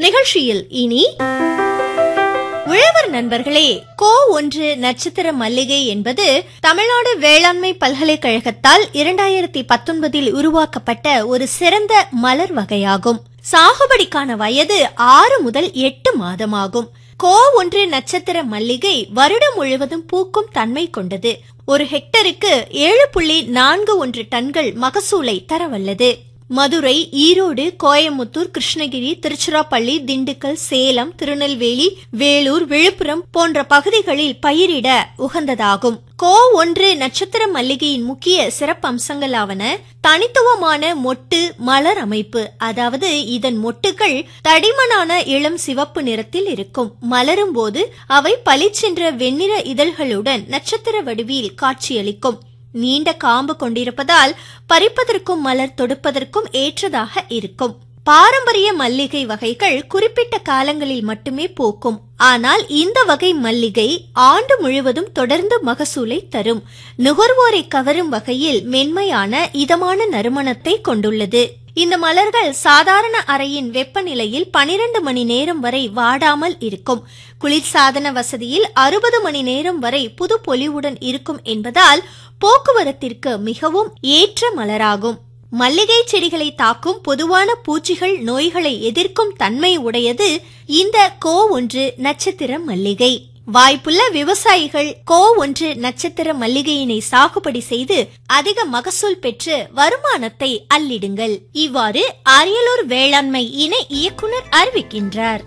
நிகழ்ச்சியில் இனி உழவர் நண்பர்களே கோ ஒன்று நட்சத்திர மல்லிகை என்பது தமிழ்நாடு வேளாண்மை பல்கலைக்கழகத்தால் இரண்டாயிரத்தி பத்தொன்பதில் உருவாக்கப்பட்ட ஒரு சிறந்த மலர் வகையாகும் சாகுபடிக்கான வயது ஆறு முதல் எட்டு மாதமாகும் கோ ஒன்று நட்சத்திர மல்லிகை வருடம் முழுவதும் பூக்கும் தன்மை கொண்டது ஒரு ஹெக்டருக்கு ஏழு புள்ளி நான்கு ஒன்று டன்கள் மகசூலை தரவல்லது மதுரை ஈரோடு கோயமுத்தூர் கிருஷ்ணகிரி திருச்சிராப்பள்ளி திண்டுக்கல் சேலம் திருநெல்வேலி வேலூர் விழுப்புரம் போன்ற பகுதிகளில் பயிரிட உகந்ததாகும் கோ ஒன்று நட்சத்திர மல்லிகையின் முக்கிய சிறப்பம்சங்களாவன தனித்துவமான மொட்டு மலர் அமைப்பு அதாவது இதன் மொட்டுகள் தடிமனான இளம் சிவப்பு நிறத்தில் இருக்கும் மலரும் போது அவை பளிச்சென்ற வெண்ணிற இதழ்களுடன் நட்சத்திர வடிவில் காட்சியளிக்கும் நீண்ட காம்பு கொண்டிருப்பதால் பறிப்பதற்கும் மலர் தொடுப்பதற்கும் ஏற்றதாக இருக்கும் பாரம்பரிய மல்லிகை வகைகள் குறிப்பிட்ட காலங்களில் மட்டுமே பூக்கும் ஆனால் இந்த வகை மல்லிகை ஆண்டு முழுவதும் தொடர்ந்து மகசூலை தரும் நுகர்வோரை கவரும் வகையில் மென்மையான இதமான நறுமணத்தை கொண்டுள்ளது இந்த மலர்கள் சாதாரண அறையின் வெப்பநிலையில் பனிரெண்டு மணி நேரம் வரை வாடாமல் இருக்கும் குளிர்சாதன வசதியில் அறுபது மணி நேரம் வரை புது பொலிவுடன் இருக்கும் என்பதால் போக்குவரத்திற்கு மிகவும் ஏற்ற மலராகும் மல்லிகை செடிகளை தாக்கும் பொதுவான பூச்சிகள் நோய்களை எதிர்க்கும் தன்மை உடையது இந்த கோ ஒன்று நட்சத்திர மல்லிகை வாய்ப்புள்ள விவசாயிகள் கோ ஒன்று நட்சத்திர மல்லிகையினை சாகுபடி செய்து அதிக மகசூல் பெற்று வருமானத்தை அள்ளிடுங்கள் இவ்வாறு அரியலூர் வேளாண்மை இணை இயக்குனர் அறிவிக்கின்றார்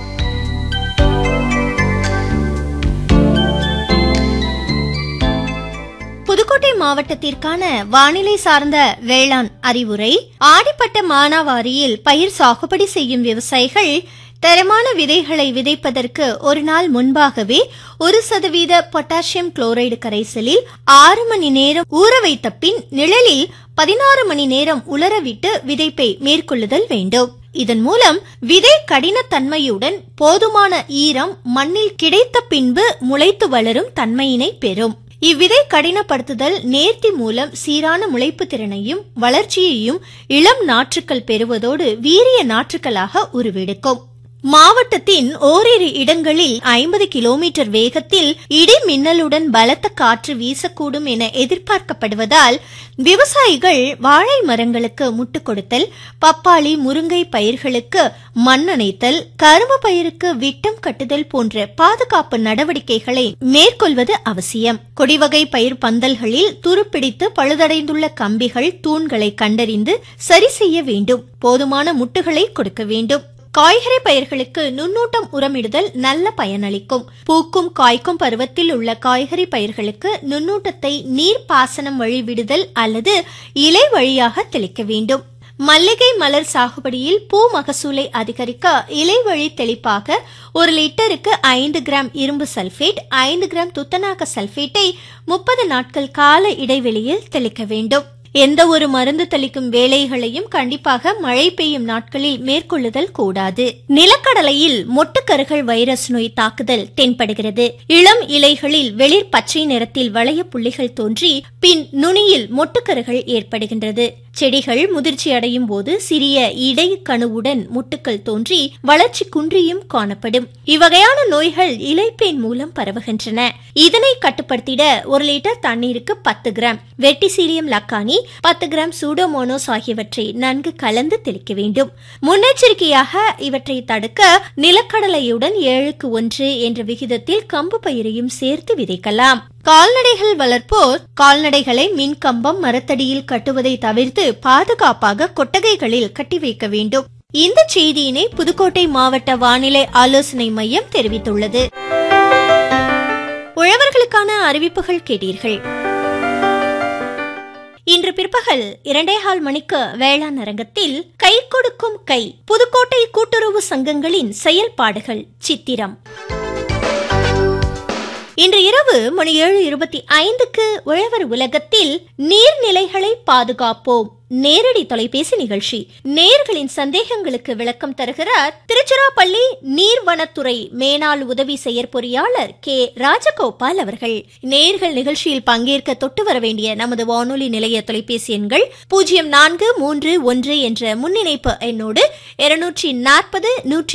புதுக்கோட்டை மாவட்டத்திற்கான வானிலை சார்ந்த வேளாண் அறிவுரை ஆடிப்பட்ட மானாவாரியில் பயிர் சாகுபடி செய்யும் விவசாயிகள் தரமான விதைகளை விதைப்பதற்கு ஒரு நாள் முன்பாகவே ஒரு சதவீத பொட்டாசியம் குளோரைடு கரைசலில் ஆறு மணி நேரம் ஊற வைத்த பின் நிழலில் பதினாறு மணி நேரம் உலரவிட்டு விதைப்பை மேற்கொள்ளுதல் வேண்டும் இதன் மூலம் விதை கடினத்தன்மையுடன் போதுமான ஈரம் மண்ணில் கிடைத்த பின்பு முளைத்து வளரும் தன்மையினை பெறும் இவ்விதை கடினப்படுத்துதல் நேர்த்தி மூலம் சீரான முளைப்பு திறனையும் வளர்ச்சியையும் இளம் நாற்றுக்கள் பெறுவதோடு வீரிய நாற்றுக்களாக உருவெடுக்கும் மாவட்டத்தின் ஓரிரு இடங்களில் ஐம்பது கிலோமீட்டர் வேகத்தில் இடி மின்னலுடன் பலத்த காற்று வீசக்கூடும் என எதிர்பார்க்கப்படுவதால் விவசாயிகள் வாழை மரங்களுக்கு முட்டு கொடுத்தல் பப்பாளி முருங்கை பயிர்களுக்கு மண்ணணைத்தல் கரும்பு பயிருக்கு விட்டம் கட்டுதல் போன்ற பாதுகாப்பு நடவடிக்கைகளை மேற்கொள்வது அவசியம் கொடிவகை பயிர் பந்தல்களில் துருப்பிடித்து பழுதடைந்துள்ள கம்பிகள் தூண்களை கண்டறிந்து சரி செய்ய வேண்டும் போதுமான முட்டுகளை கொடுக்க வேண்டும் காய்கறி பயிர்களுக்கு நுண்ணூட்டம் உரமிடுதல் நல்ல பயனளிக்கும் பூக்கும் காய்க்கும் பருவத்தில் உள்ள காய்கறி பயிர்களுக்கு நுண்ணூட்டத்தை நீர் பாசனம் வழி விடுதல் அல்லது இலை வழியாக தெளிக்க வேண்டும் மல்லிகை மலர் சாகுபடியில் பூ மகசூலை அதிகரிக்க இலை வழி தெளிப்பாக ஒரு லிட்டருக்கு ஐந்து கிராம் இரும்பு சல்பேட் ஐந்து கிராம் துத்தநாக சல்பேட்டை முப்பது நாட்கள் கால இடைவெளியில் தெளிக்க வேண்டும் எந்த ஒரு மருந்து தெளிக்கும் வேலைகளையும் கண்டிப்பாக மழை பெய்யும் நாட்களில் மேற்கொள்ளுதல் கூடாது நிலக்கடலையில் மொட்டுக்கருகள் வைரஸ் நோய் தாக்குதல் தென்படுகிறது இளம் இலைகளில் வெளிர் பச்சை நிறத்தில் வளைய புள்ளிகள் தோன்றி பின் நுனியில் மொட்டுக்கருகள் ஏற்படுகின்றது செடிகள் முதிர்ச்சி அடையும் போது சிறிய இடை கணுவுடன் முட்டுக்கள் தோன்றி வளர்ச்சி குன்றியும் காணப்படும் இவ்வகையான நோய்கள் இலைப்பேன் மூலம் பரவுகின்றன இதனை கட்டுப்படுத்திட ஒரு லிட்டர் தண்ணீருக்கு பத்து கிராம் வெட்டிசீலியம் லக்கானி பத்து கிராம் சூடோமோனோஸ் ஆகியவற்றை நன்கு கலந்து தெளிக்க வேண்டும் முன்னெச்சரிக்கையாக இவற்றை தடுக்க நிலக்கடலையுடன் ஏழுக்கு ஒன்று என்ற விகிதத்தில் கம்பு பயிரையும் சேர்த்து விதைக்கலாம் கால்நடைகள் வளர்ப்போர் கால்நடைகளை மின் கம்பம் மரத்தடியில் கட்டுவதை தவிர்த்து பாதுகாப்பாக கொட்டகைகளில் கட்டி வைக்க வேண்டும் இந்த செய்தியினை புதுக்கோட்டை மாவட்ட வானிலை ஆலோசனை மையம் தெரிவித்துள்ளது உழவர்களுக்கான அறிவிப்புகள் கேட்டீர்கள் இன்று பிற்பகல் இரண்டேகால் மணிக்கு வேளாண் அரங்கத்தில் கை கொடுக்கும் கை புதுக்கோட்டை கூட்டுறவு சங்கங்களின் செயல்பாடுகள் சித்திரம் இன்று இரவு மணி ஏழு இருபத்தி ஐந்துக்கு உழவர் உலகத்தில் நீர்நிலைகளை பாதுகாப்போம் நேரடி தொலைபேசி நிகழ்ச்சி நேர்களின் சந்தேகங்களுக்கு விளக்கம் தருகிறார் திருச்சிராப்பள்ளி நீர்வனத்துறை மேனாள் உதவி செயற்பொறியாளர் கே ராஜகோபால் அவர்கள் நேர்கள் நிகழ்ச்சியில் பங்கேற்க தொட்டு வர வேண்டிய நமது வானொலி நிலைய தொலைபேசி எண்கள் பூஜ்ஜியம் நான்கு மூன்று ஒன்று என்ற முன்னிணைப்பு எண்ணோடு இருநூற்றி நாற்பது நூற்றி